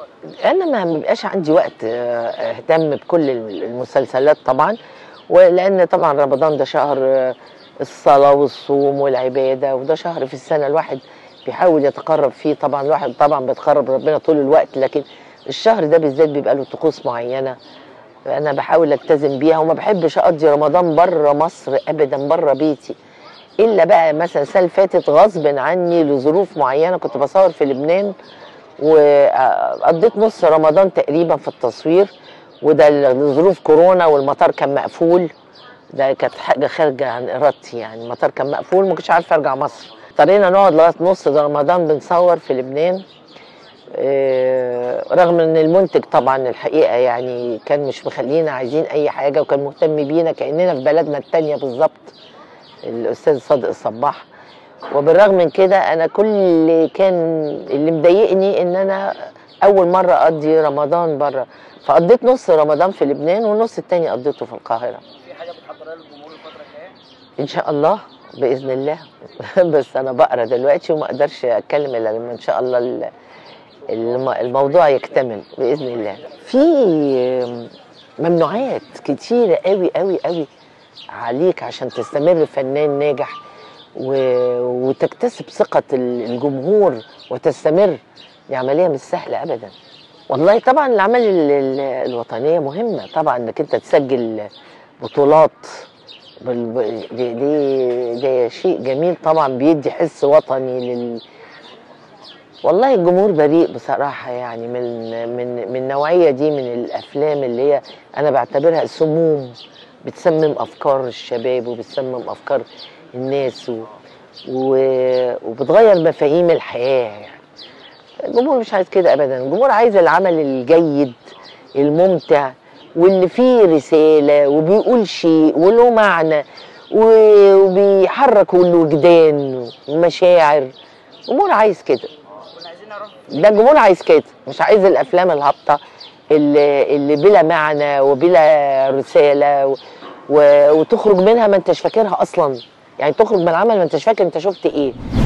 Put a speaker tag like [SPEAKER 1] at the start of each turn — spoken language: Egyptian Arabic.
[SPEAKER 1] انا ما بيبقاش عندي وقت آه، اهتم بكل المسلسلات طبعا ولان طبعا رمضان ده شهر آه، الصلاه والصوم والعباده وده شهر في السنه الواحد بيحاول يتقرب فيه طبعا الواحد طبعا بيتقرب ربنا طول الوقت لكن الشهر ده بالذات بيبقى له طقوس معينه انا بحاول التزم بيها وما بحبش اقضي رمضان بره مصر ابدا بره بيتي الا بقى مثلا السنه اللي فاتت غصب عني لظروف معينه كنت بصور في لبنان وقضيت نص رمضان تقريبا في التصوير وده لظروف كورونا والمطار كان مقفول ده كانت حاجه خارجه عن ارادتي يعني المطار كان مقفول ما كنتش عارفه ارجع مصر اضطرينا نقعد لغايه نص رمضان بنصور في لبنان آه، رغم ان المنتج طبعا الحقيقه يعني كان مش مخلينا عايزين اي حاجه وكان مهتم بينا كاننا في بلدنا التانيه بالظبط الاستاذ صادق الصباح وبالرغم من كده انا كل كان اللي مضايقني ان انا اول مره اقضي رمضان بره فقضيت نص رمضان في لبنان والنص التاني قضيته في القاهره
[SPEAKER 2] في حاجه بتحضرها للجمهور الفتره الجايه
[SPEAKER 1] ان شاء الله باذن الله بس انا بقرا دلوقتي وما اقدرش اتكلم الا لما ان شاء الله ال- الم- الموضوع يكتمل باذن الله في ممنوعات كتيره قوي قوي قوي عليك عشان تستمر فنان ناجح و- وتكتسب ثقه ال- الجمهور وتستمر دي عمليه مش سهله ابدا والله طبعا الاعمال ال- ال- الوطنيه مهمه طبعا انك انت تسجل بطولات بال- دي, دي, ده شيء جميل طبعا بيدي حس وطني لل والله الجمهور بريء بصراحة يعني من من من النوعية دي من الأفلام اللي هي أنا بعتبرها سموم بتسمم أفكار الشباب وبتسمم أفكار الناس و و وبتغير مفاهيم الحياة يعني الجمهور مش عايز كده أبدا الجمهور عايز العمل الجيد الممتع واللي فيه رسالة وبيقول شيء وله معنى و- وبيحرك الوجدان ومشاعر الجمهور عايز كده
[SPEAKER 2] كنا عايزين نعرف
[SPEAKER 1] ده الجمهور عايز كده مش عايز الافلام الهابطه اللي, اللي بلا معنى وبلا رساله و... و... وتخرج منها ما انتش فاكرها اصلا يعني تخرج من العمل ما انتش فاكر انت شفت ايه